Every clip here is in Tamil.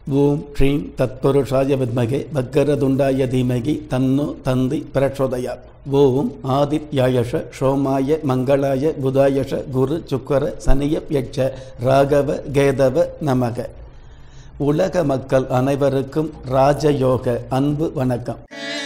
ஓம் ஸ்ரீம் தத்புருஷாய வித்மகே வக்கரதுண்டாய தீமகி தன்னு தந்தி பிரச்சோதயா ஓம் ஆதித்யாயஷ சோமாய மங்களாய புதாயஷ குரு சுக்கர சனிய யட்ச ராகவ கேதவ நமக உலக மக்கள் அனைவருக்கும் ராஜயோக அன்பு வணக்கம்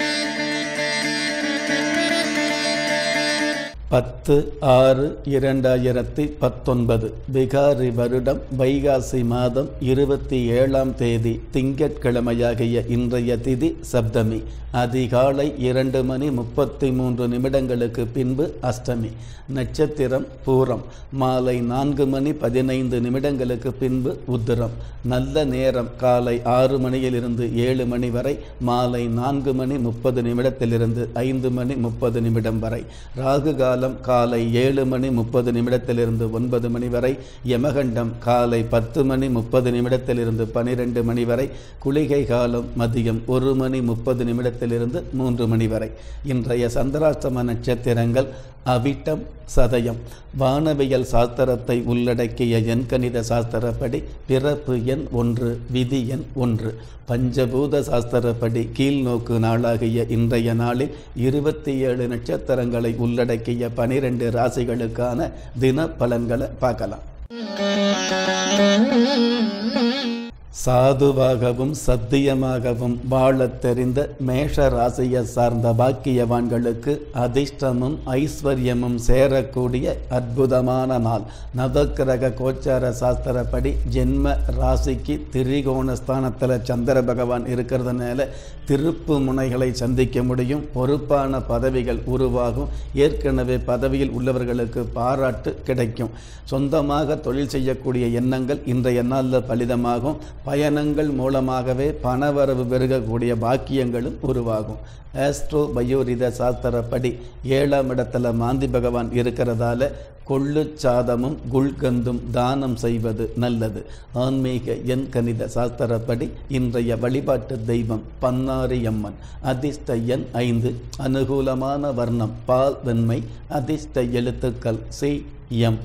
பத்து ஆறு இரண்டாயிரத்தி பத்தொன்பது பிகாரி வருடம் வைகாசி மாதம் இருபத்தி ஏழாம் தேதி திங்கட்கிழமையாகிய இன்றைய திதி சப்தமி அதிகாலை இரண்டு மணி முப்பத்தி மூன்று நிமிடங்களுக்கு பின்பு அஷ்டமி நட்சத்திரம் பூரம் மாலை நான்கு மணி பதினைந்து நிமிடங்களுக்கு பின்பு உத்திரம் நல்ல நேரம் காலை ஆறு மணியிலிருந்து ஏழு மணி வரை மாலை நான்கு மணி முப்பது நிமிடத்திலிருந்து ஐந்து மணி முப்பது நிமிடம் வரை ராகு காலம் காலை ஏழு மணி முப்பது நிமிடத்திலிருந்து ஒன்பது மணி வரை யமகண்டம் காலை பத்து மணி முப்பது நிமிடத்திலிருந்து பனிரெண்டு மணி வரை குளிகை காலம் மதியம் ஒரு மணி முப்பது நிமிடத்திலிருந்து மூன்று மணி வரை இன்றைய சந்திராஷ்டம நட்சத்திரங்கள் அவிட்டம் சதயம் வானவியல் சாஸ்திரத்தை உள்ளடக்கிய எண்கணித சாஸ்திரப்படி பிறப்பு எண் ஒன்று விதி எண் ஒன்று பஞ்சபூத சாஸ்திரப்படி கீழ்நோக்கு நாளாகிய இன்றைய நாளில் இருபத்தி ஏழு நட்சத்திரங்களை உள்ளடக்கிய பனிரெண்டு ராசிகளுக்கான தின பலன்களை பார்க்கலாம் சாதுவாகவும் சத்தியமாகவும் வாழத் தெரிந்த மேஷ ராசியை சார்ந்த பாக்கியவான்களுக்கு அதிர்ஷ்டமும் ஐஸ்வர்யமும் சேரக்கூடிய அற்புதமான நாள் நவக்கிரக கோச்சார சாஸ்திரப்படி ஜென்ம ராசிக்கு திரிகோண ஸ்தானத்தில் சந்திர பகவான் இருக்கிறதுனால திருப்பு முனைகளை சந்திக்க முடியும் பொறுப்பான பதவிகள் உருவாகும் ஏற்கனவே பதவியில் உள்ளவர்களுக்கு பாராட்டு கிடைக்கும் சொந்தமாக தொழில் செய்யக்கூடிய எண்ணங்கள் இன்றைய நாளில் பலிதமாகும் பயணங்கள் மூலமாகவே பணவரவு பெருகக்கூடிய பாக்கியங்களும் உருவாகும் ஆஸ்ட்ரோ பயோரித சாஸ்திரப்படி ஏழாம் இடத்துல மாந்தி பகவான் இருக்கிறதால கொள்ளு சாதமும் குல்கந்தும் தானம் செய்வது நல்லது ஆன்மீக எண் கணித சாஸ்திரப்படி இன்றைய வழிபாட்டு தெய்வம் பன்னாரி அம்மன் அதிர்ஷ்ட எண் ஐந்து அனுகூலமான வர்ணம் பால் வெண்மை அதிர்ஷ்ட எழுத்துக்கள் சி எம்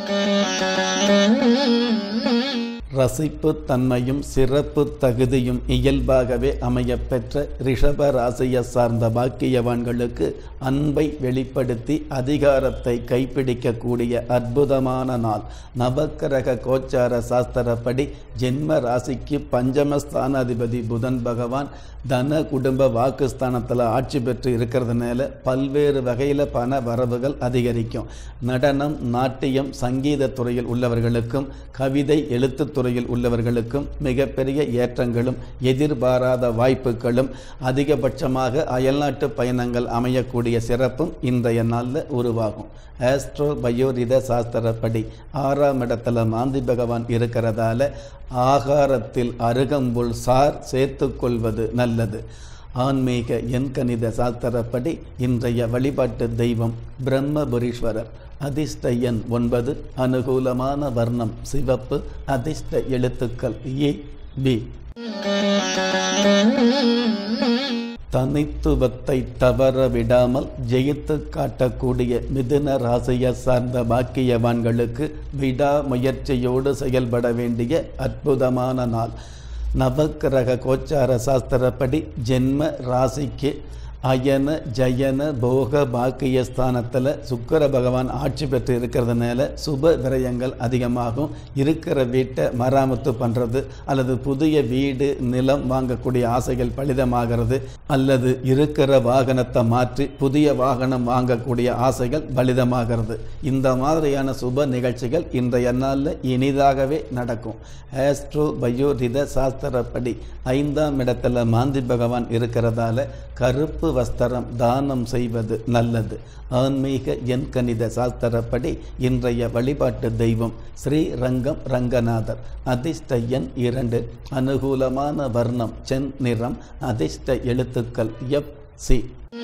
ரசிப்பு தன்மையும் சிறப்பு தகுதியும் இயல்பாகவே அமையப்பெற்ற ரிஷப ராசியை சார்ந்த பாக்கியவான்களுக்கு அன்பை வெளிப்படுத்தி அதிகாரத்தை கைப்பிடிக்கக்கூடிய அற்புதமான நாள் நவக்கிரக கோச்சார சாஸ்திரப்படி ஜென்ம ராசிக்கு பஞ்சமஸ்தானாதிபதி புதன் பகவான் தன குடும்ப வாக்குஸ்தானத்தில் ஆட்சி பெற்று இருக்கிறதுனால பல்வேறு வகையில் பண வரவுகள் அதிகரிக்கும் நடனம் நாட்டியம் சங்கீத துறையில் உள்ளவர்களுக்கும் கவிதை எழுத்துத் துறையில் உள்ளவர்களுக்கும் மிகப்பெரிய ஏற்றங்களும் எதிர்பாராத வாய்ப்புகளும் அதிகபட்சமாக அயல்நாட்டு பயணங்கள் அமையக்கூடிய சிறப்பும் இன்றைய நாளில் உருவாகும் ஆஸ்ட்ரோ பயோரித சாஸ்திரப்படி ஆறாம் இடத்துல மாந்தி பகவான் இருக்கிறதால ஆகாரத்தில் அருகம்புல் சார் சேர்த்து கொள்வது நல்லது ஆன்மீக எண்கணித சாஸ்திரப்படி இன்றைய வழிபாட்டு தெய்வம் பிரம்மபுரீஸ்வரர் அதிர்ஷ்ட எண் ஒன்பது அனுகூலமான வர்ணம் சிவப்பு அதிர்ஷ்ட எழுத்துக்கள் ஏ பி தனித்துவத்தை தவற விடாமல் ஜெயித்து காட்டக்கூடிய மிதுன ராசியை சார்ந்த பாக்கியவான்களுக்கு விடாமுயற்சியோடு செயல்பட வேண்டிய அற்புதமான நாள் நவக்கிரக கோச்சார சாஸ்திரப்படி ஜென்ம ராசிக்கு அயன ஜயன போக பாக்கிய ஸ்தானத்தில் சுக்கர பகவான் ஆட்சி பெற்று இருக்கிறதுனால சுப விரயங்கள் அதிகமாகும் இருக்கிற வீட்டை மராமத்து பண்ணுறது அல்லது புதிய வீடு நிலம் வாங்கக்கூடிய ஆசைகள் பலிதமாகிறது அல்லது இருக்கிற வாகனத்தை மாற்றி புதிய வாகனம் வாங்கக்கூடிய ஆசைகள் பலிதமாகிறது இந்த மாதிரியான சுப நிகழ்ச்சிகள் இன்றைய நாளில் இனிதாகவே நடக்கும் ஆஸ்ட்ரோ பயோரித சாஸ்திரப்படி ஐந்தாம் இடத்துல மாந்தி பகவான் இருக்கிறதால கருப்பு வஸ்திரம் தானம் செய்வது நல்லது ஆன்மீக எண் கணித சாஸ்திரப்படி இன்றைய வழிபாட்டு தெய்வம் ஸ்ரீரங்கம் ரங்கநாதர் அதிர்ஷ்ட எண் இரண்டு அனுகூலமான வர்ணம் சென் நிறம் அதிர்ஷ்ட எழுத்துக்கள் எஃப் சி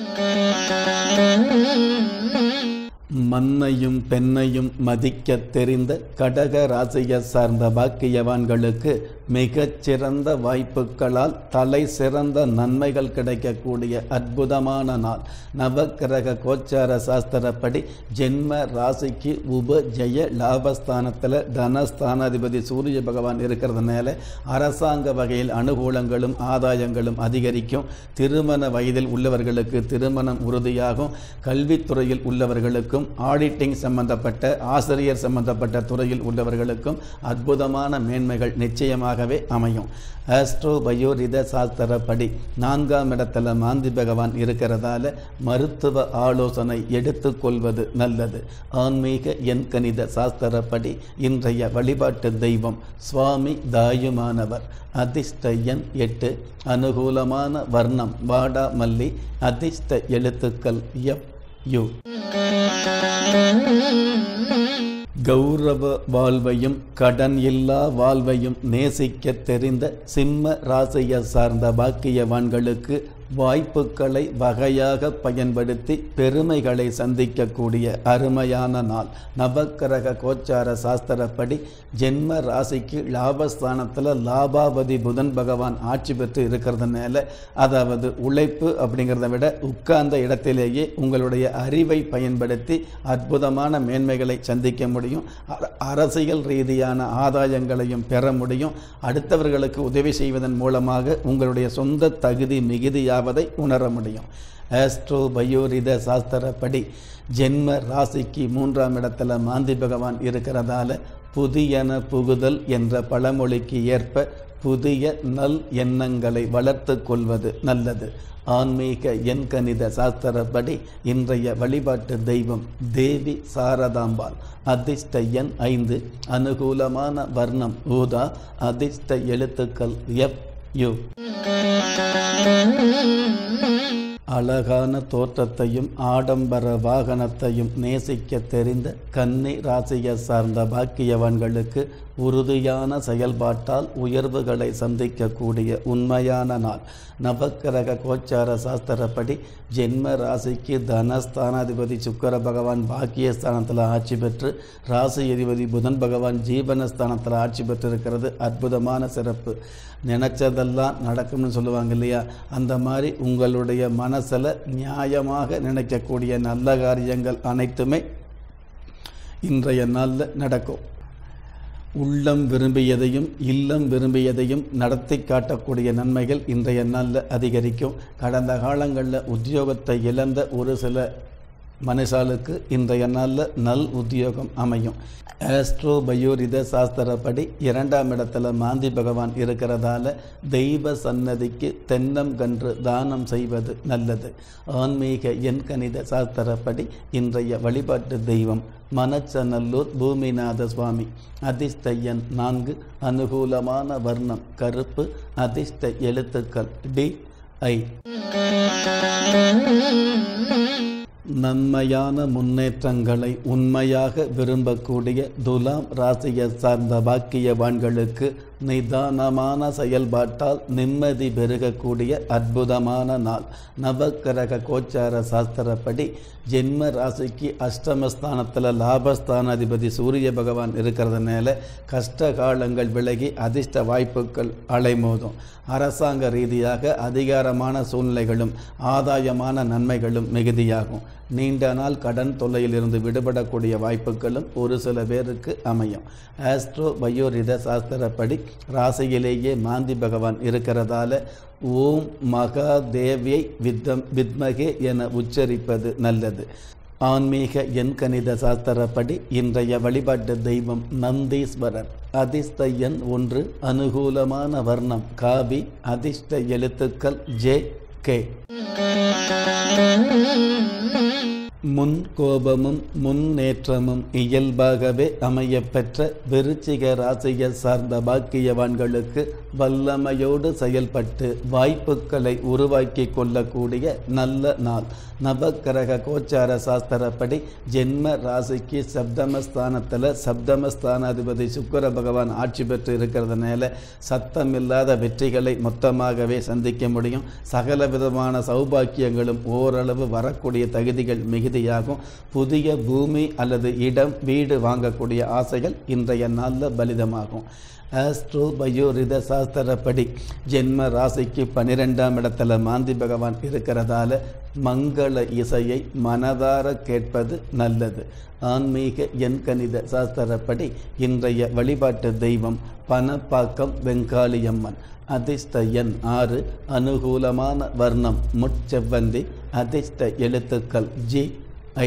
மண்ணையும் பெண்ணையும் மதிக்க தெரிந்த கடக ராசியை சார்ந்த பாக்கியவான்களுக்கு மிகச்சிறந்த வாய்ப்புகளால் தலை சிறந்த நன்மைகள் கிடைக்கக்கூடிய அற்புதமான நாள் நவக்கிரக கோச்சார சாஸ்திரப்படி ஜென்ம ராசிக்கு உப ஜெய லாபஸ்தானத்தில் தனஸ்தானாதிபதி சூரிய பகவான் இருக்கிறதுனால அரசாங்க வகையில் அனுகூலங்களும் ஆதாயங்களும் அதிகரிக்கும் திருமண வயதில் உள்ளவர்களுக்கு திருமணம் உறுதியாகும் கல்வித்துறையில் உள்ளவர்களுக்கும் ஆடிட்டிங் சம்பந்தப்பட்ட ஆசிரியர் சம்பந்தப்பட்ட துறையில் உள்ளவர்களுக்கும் அற்புதமான மேன்மைகள் நிச்சயமாகவே அமையும் ஆஸ்ட்ரோ பயோரித சாஸ்திரப்படி நான்காம் இடத்துல மாந்தி பகவான் இருக்கிறதால மருத்துவ ஆலோசனை எடுத்துக்கொள்வது நல்லது ஆன்மீக எண் கணித சாஸ்திரப்படி இன்றைய வழிபாட்டு தெய்வம் சுவாமி தாயுமானவர் அதிர்ஷ்ட எண் எட்டு அனுகூலமான வர்ணம் வாடா மல்லி அதிர்ஷ்ட எழுத்துக்கள் எஃப் யு கௌரவ வாழ்வையும் கடன் இல்லா வாழ்வையும் நேசிக்க தெரிந்த சிம்ம ராசியை சார்ந்த பாக்கியவான்களுக்கு வாய்ப்புகளை வகையாக பயன்படுத்தி பெருமைகளை சந்திக்கக்கூடிய அருமையான நாள் நவக்கிரக கோச்சார சாஸ்திரப்படி ஜென்ம ராசிக்கு லாபஸ்தானத்தில் லாபாவதி புதன் பகவான் ஆட்சி பெற்று இருக்கிறதுனால அதாவது உழைப்பு அப்படிங்கிறத விட உட்கார்ந்த இடத்திலேயே உங்களுடைய அறிவை பயன்படுத்தி அற்புதமான மேன்மைகளை சந்திக்க முடியும் அர- அரசியல் ரீதியான ஆதாயங்களையும் பெற முடியும் அடுத்தவர்களுக்கு உதவி செய்வதன் மூலமாக உங்களுடைய சொந்த தகுதி மிகுதியாவதை உணர முடியும் ஆஸ்ட்ரோ பயோரித சாஸ்திரப்படி ஜென்ம ராசிக்கு மூன்றாம் இடத்துல மாந்தி பகவான் இருக்கிறதால புதியன புகுதல் என்ற பழமொழிக்கு ஏற்ப புதிய நல் எண்ணங்களை வளர்த்து கொள்வது நல்லது ஆன்மீக எண்கணித சாஸ்திரப்படி இன்றைய வழிபாட்டு தெய்வம் தேவி சாரதாம்பாள் அதிர்ஷ்ட எண் ஐந்து அனுகூலமான வர்ணம் ஊதா அதிர்ஷ்ட எழுத்துக்கள் எஃப் யு அழகான தோற்றத்தையும் ஆடம்பர வாகனத்தையும் நேசிக்க தெரிந்த கன்னி ராசியை சார்ந்த பாக்கியவான்களுக்கு உறுதியான செயல்பாட்டால் உயர்வுகளை சந்திக்கக்கூடிய உண்மையான நாள் நவக்கிரக கோச்சார சாஸ்திரப்படி ஜென்ம ராசிக்கு தனஸ்தானாதிபதி சுக்கர பகவான் பாக்கியஸ்தானத்தில் ஆட்சி பெற்று ராசி அதிபதி புதன் பகவான் ஜீவனஸ்தானத்தில் ஆட்சி பெற்றிருக்கிறது அற்புதமான சிறப்பு நினைச்சதெல்லாம் நடக்கும்னு சொல்லுவாங்க இல்லையா அந்த மாதிரி உங்களுடைய மனசில் நியாயமாக நினைக்கக்கூடிய நல்ல காரியங்கள் அனைத்துமே இன்றைய நாளில் நடக்கும் உள்ளம் விரும்பியதையும் இல்லம் விரும்பியதையும் நடத்தி காட்டக்கூடிய நன்மைகள் இன்றைய நாளில் அதிகரிக்கும் கடந்த காலங்களில் உத்தியோகத்தை இழந்த ஒரு சில மனுஷாளுக்கு இன்றைய நாளில் நல் உத்தியோகம் அமையும் ஆஸ்ட்ரோ பயோரித சாஸ்திரப்படி இரண்டாம் இடத்துல மாந்தி பகவான் இருக்கிறதால தெய்வ சன்னதிக்கு தென்னங்கன்று தானம் செய்வது நல்லது ஆன்மீக எண்கணித சாஸ்திரப்படி இன்றைய வழிபாட்டு தெய்வம் மனச்சநல்லூர் பூமிநாத சுவாமி அதிர்ஷ்ட எண் நான்கு அனுகூலமான வர்ணம் கருப்பு அதிர்ஷ்ட எழுத்துக்கள் டி ஐ நன்மையான முன்னேற்றங்களை உண்மையாக விரும்பக்கூடிய துலாம் ராசியை சார்ந்த பாக்கியவான்களுக்கு நிதானமான செயல்பாட்டால் நிம்மதி பெருகக்கூடிய அற்புதமான நாள் நவக்கிரக கோச்சார சாஸ்திரப்படி ஜென்ம ராசிக்கு அஷ்டமஸ்தானத்தில் லாபஸ்தானாதிபதி சூரிய பகவான் இருக்கிறதுனால கஷ்ட காலங்கள் விலகி அதிர்ஷ்ட வாய்ப்புகள் அலைமோதும் அரசாங்க ரீதியாக அதிகாரமான சூழ்நிலைகளும் ஆதாயமான நன்மைகளும் மிகுதியாகும் நீண்ட நாள் கடன் தொல்லையிலிருந்து விடுபடக்கூடிய வாய்ப்புகளும் ஒரு சில பேருக்கு அமையும் ஆஸ்ட்ரோ பயோரித சாஸ்திரப்படி ராசியிலேயே மாந்தி பகவான் இருக்கிறதால ஓம் மகாதேவியை வித்தம் வித்மகே என உச்சரிப்பது நல்லது ஆன்மீக எண்கணித சாஸ்திரப்படி இன்றைய வழிபாட்டு தெய்வம் நந்தீஸ்வரர் அதிர்ஷ்ட எண் ஒன்று அனுகூலமான வர்ணம் காபி அதிர்ஷ்ட எழுத்துக்கள் ஜே கே முன் கோபமும் முன்னேற்றமும் இயல்பாகவே அமையப்பெற்ற விருச்சிக ராசியை சார்ந்த பாக்கியவான்களுக்கு வல்லமையோடு செயல்பட்டு வாய்ப்புகளை உருவாக்கி கொள்ளக்கூடிய நல்ல நாள் நவக்கிரக கோச்சார சாஸ்திரப்படி ஜென்ம ராசிக்கு சப்தமஸ்தானத்தில் சப்தமஸ்தானாதிபதி சுக்கர பகவான் ஆட்சி பெற்று இருக்கிறதுனால சத்தமில்லாத வெற்றிகளை மொத்தமாகவே சந்திக்க முடியும் சகல விதமான சௌபாக்கியங்களும் ஓரளவு வரக்கூடிய தகுதிகள் மிகுதி மிகுதியாகும் புதிய பூமி அல்லது இடம் வீடு வாங்கக்கூடிய ஆசைகள் இன்றைய நாளில் பலிதமாகும் ஆஸ்ட்ரோ பயோரித சாஸ்திரப்படி ஜென்ம ராசிக்கு பன்னிரெண்டாம் இடத்துல மாந்தி பகவான் இருக்கிறதால மங்கள இசையை மனதார கேட்பது நல்லது ஆன்மீக எண்கணித சாஸ்திரப்படி இன்றைய வழிபாட்டு தெய்வம் பணப்பாக்கம் வெங்காளியம்மன் அதிர்ஷ்ட எண் ஆறு அனுகூலமான வர்ணம் முட்செவ்வந்தி அதிர்ஷ்ட எழுத்துக்கள் ஜி ஐ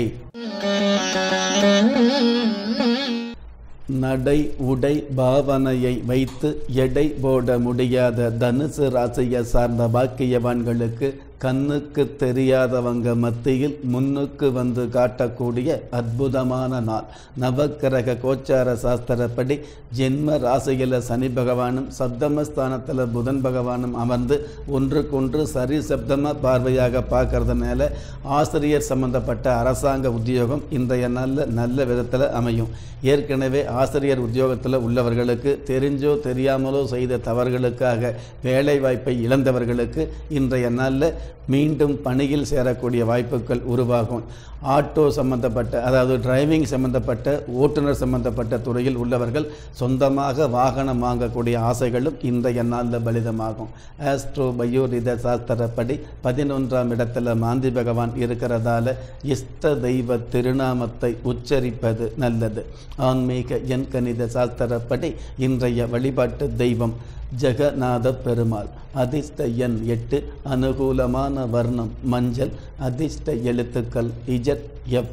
நடை உடை பாவனையை வைத்து எடை போட முடியாத தனுசு ராசியை சார்ந்த பாக்கியவான்களுக்கு கண்ணுக்கு தெரியாதவங்க மத்தியில் முன்னுக்கு வந்து காட்டக்கூடிய அற்புதமான நாள் நவக்கிரக கோச்சார சாஸ்திரப்படி ஜென்ம ராசியில் சனி பகவானும் சப்தமஸ்தானத்தில் புதன் பகவானும் அமர்ந்து ஒன்றுக்கொன்று சரி சப்தமாக பார்வையாக பார்க்கறதுனால ஆசிரியர் சம்பந்தப்பட்ட அரசாங்க உத்தியோகம் இன்றைய நாளில் நல்ல விதத்தில் அமையும் ஏற்கனவே ஆசிரியர் உத்தியோகத்தில் உள்ளவர்களுக்கு தெரிஞ்சோ தெரியாமலோ செய்த தவறுகளுக்காக வேலை வாய்ப்பை இழந்தவர்களுக்கு இன்றைய நாளில் மீண்டும் பணியில் சேரக்கூடிய வாய்ப்புகள் உருவாகும் ஆட்டோ சம்பந்தப்பட்ட அதாவது டிரைவிங் சம்பந்தப்பட்ட ஓட்டுநர் சம்பந்தப்பட்ட துறையில் உள்ளவர்கள் சொந்தமாக வாகனம் வாங்கக்கூடிய ஆசைகளும் இன்றைய நாளில் பலிதமாகும் ஆஸ்ட்ரோ பயோரித சாஸ்திரப்படி பதினொன்றாம் இடத்துல மாந்தி பகவான் இருக்கிறதால இஷ்ட தெய்வ திருநாமத்தை உச்சரிப்பது நல்லது ஆன்மீக எண்கணித சாஸ்திரப்படி இன்றைய வழிபாட்டு தெய்வம் ஜெகநாத பெருமாள் அதிர்ஷ்ட எண் எட்டு அனுகூலமான வர்ணம் மஞ்சள் அதிர்ஷ்ட எழுத்துக்கள் இஜட் எஃப்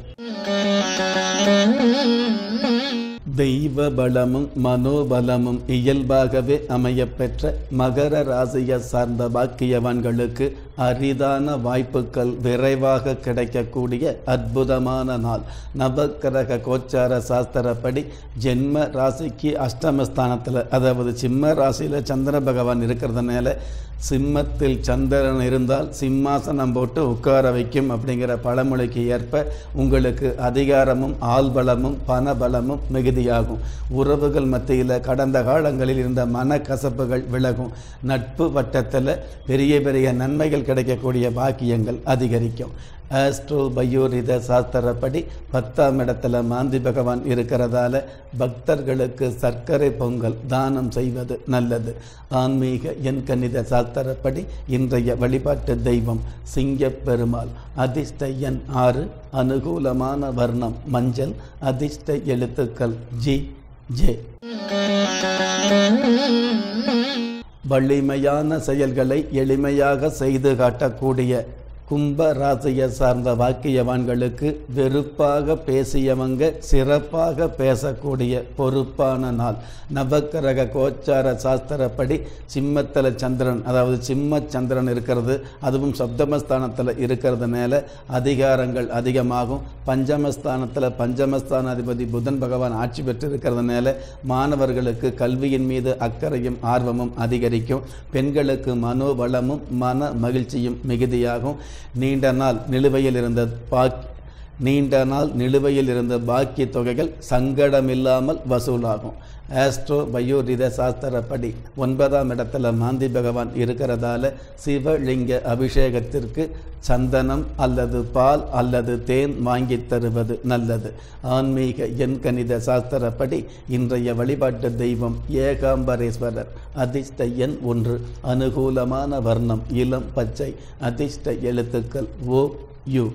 தெய்வ பலமும் மனோபலமும் இயல்பாகவே அமையப்பெற்ற மகர ராசியை சார்ந்த பாக்கியவான்களுக்கு அரிதான வாய்ப்புகள் விரைவாக கிடைக்கக்கூடிய அற்புதமான நாள் நவக்கிரக கோச்சார சாஸ்திரப்படி ஜென்ம ராசிக்கு அஷ்டமஸ்தானத்தில் அதாவது சிம்ம ராசியில் சந்திர பகவான் இருக்கிறதுனால சிம்மத்தில் சந்திரன் இருந்தால் சிம்மாசனம் போட்டு உட்கார வைக்கும் அப்படிங்கிற பழமொழிக்கு ஏற்ப உங்களுக்கு அதிகாரமும் ஆள்பலமும் பணபலமும் மிகுதியாகும் உறவுகள் மத்தியில் கடந்த காலங்களில் இருந்த மனக்கசப்புகள் விலகும் நட்பு வட்டத்தில் பெரிய பெரிய நன்மைகள் கிடைக்கக்கூடிய பாக்கியங்கள் அதிகரிக்கும் ஆஸ்ட்ரோ பயோரித சாஸ்திரப்படி பத்தாம் இடத்துல மாந்தி பகவான் இருக்கிறதால பக்தர்களுக்கு சர்க்கரை பொங்கல் தானம் செய்வது நல்லது ஆன்மீக எண்கணித சாஸ்திரப்படி இன்றைய வழிபாட்டு தெய்வம் சிங்கப் பெருமாள் அதிர்ஷ்ட எண் ஆறு அனுகூலமான வர்ணம் மஞ்சள் அதிர்ஷ்ட எழுத்துக்கள் ஜி ஜே வலிமையான செயல்களை எளிமையாக செய்து காட்டக்கூடிய கும்ப ராசியை சார்ந்த வாக்கியவான்களுக்கு வெறுப்பாக பேசியவங்க சிறப்பாக பேசக்கூடிய பொறுப்பான நாள் நவக்கிரக கோச்சார சாஸ்திரப்படி சிம்மத்தில் சந்திரன் அதாவது சிம்ம சந்திரன் இருக்கிறது அதுவும் சப்தமஸ்தானத்தில் இருக்கிறதுனால அதிகாரங்கள் அதிகமாகும் பஞ்சமஸ்தானத்தில் பஞ்சமஸ்தான அதிபதி புதன் பகவான் ஆட்சி பெற்று இருக்கிறதுனால மாணவர்களுக்கு கல்வியின் மீது அக்கறையும் ஆர்வமும் அதிகரிக்கும் பெண்களுக்கு மனோபலமும் மன மகிழ்ச்சியும் மிகுதியாகும் நீண்ட நாள் நிலுவையில் இருந்த பாக் நீண்ட நாள் நிலுவையில் இருந்த பாக்கிய தொகைகள் சங்கடமில்லாமல் வசூலாகும் ஆஸ்ட்ரோ பயோரித சாஸ்திரப்படி ஒன்பதாம் இடத்துல மாந்தி பகவான் இருக்கிறதால சிவலிங்க அபிஷேகத்திற்கு சந்தனம் அல்லது பால் அல்லது தேன் வாங்கி தருவது நல்லது ஆன்மீக எண்கணித சாஸ்திரப்படி இன்றைய வழிபாட்டு தெய்வம் ஏகாம்பரேஸ்வரர் அதிர்ஷ்ட எண் ஒன்று அனுகூலமான வர்ணம் இளம் பச்சை அதிர்ஷ்ட எழுத்துக்கள் ஓ யு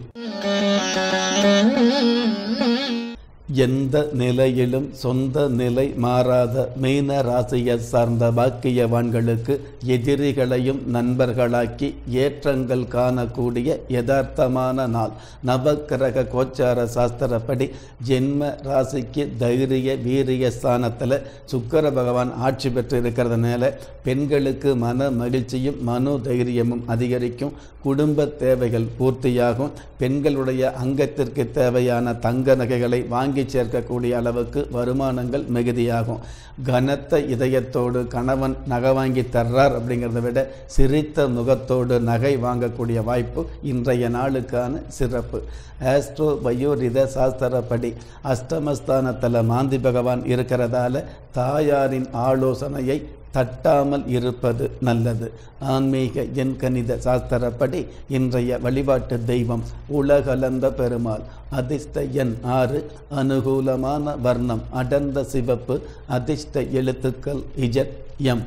எந்த நிலையிலும் சொந்த நிலை மாறாத மீன ராசியை சார்ந்த பாக்கியவான்களுக்கு எதிரிகளையும் நண்பர்களாக்கி ஏற்றங்கள் காணக்கூடிய யதார்த்தமான நாள் நவக்கிரக கோச்சார சாஸ்திரப்படி ஜென்ம ராசிக்கு தைரிய வீரிய ஸ்தானத்தில் சுக்கர பகவான் ஆட்சி பெற்று இருக்கிறதுனால பெண்களுக்கு மன மகிழ்ச்சியும் மனோ தைரியமும் அதிகரிக்கும் குடும்ப தேவைகள் பூர்த்தியாகும் பெண்களுடைய அங்கத்திற்கு தேவையான தங்க நகைகளை வாங்கி சேர்க்கக்கூடிய அளவுக்கு வருமானங்கள் மிகுதியாகும் கனத்த இதயத்தோடு கணவன் நகை வாங்கி தர்றார் அப்படிங்கிறத விட சிரித்த முகத்தோடு நகை வாங்கக்கூடிய வாய்ப்பு இன்றைய நாளுக்கான சிறப்பு ஆஸ்ட்ரோ பயோரித சாஸ்திரப்படி அஷ்டமஸ்தானத்தில் மாந்தி பகவான் இருக்கிறதால தாயாரின் ஆலோசனையை தட்டாமல் இருப்பது நல்லது ஆன்மீக எண்கணித சாஸ்திரப்படி இன்றைய வழிபாட்டு தெய்வம் உலகளந்த பெருமாள் அதிர்ஷ்ட எண் ஆறு அனுகூலமான வர்ணம் அடர்ந்த சிவப்பு அதிர்ஷ்ட எழுத்துக்கள் இஜட் எம்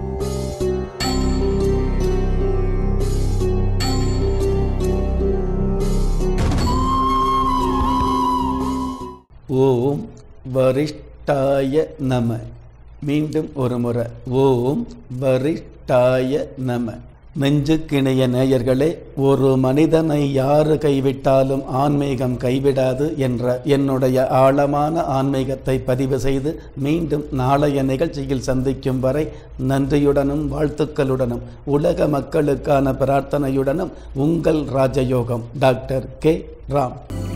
ஓம் வரிஷ்டாய நம மீண்டும் ஒரு முறை ஓம் வரிஷ்டாய நம நெஞ்சுக்கிணைய நேயர்களே ஒரு மனிதனை யாரு கைவிட்டாலும் ஆன்மீகம் கைவிடாது என்ற என்னுடைய ஆழமான ஆன்மீகத்தை பதிவு செய்து மீண்டும் நாளைய நிகழ்ச்சியில் சந்திக்கும் வரை நன்றியுடனும் வாழ்த்துக்களுடனும் உலக மக்களுக்கான பிரார்த்தனையுடனும் உங்கள் ராஜயோகம் டாக்டர் கே ராம்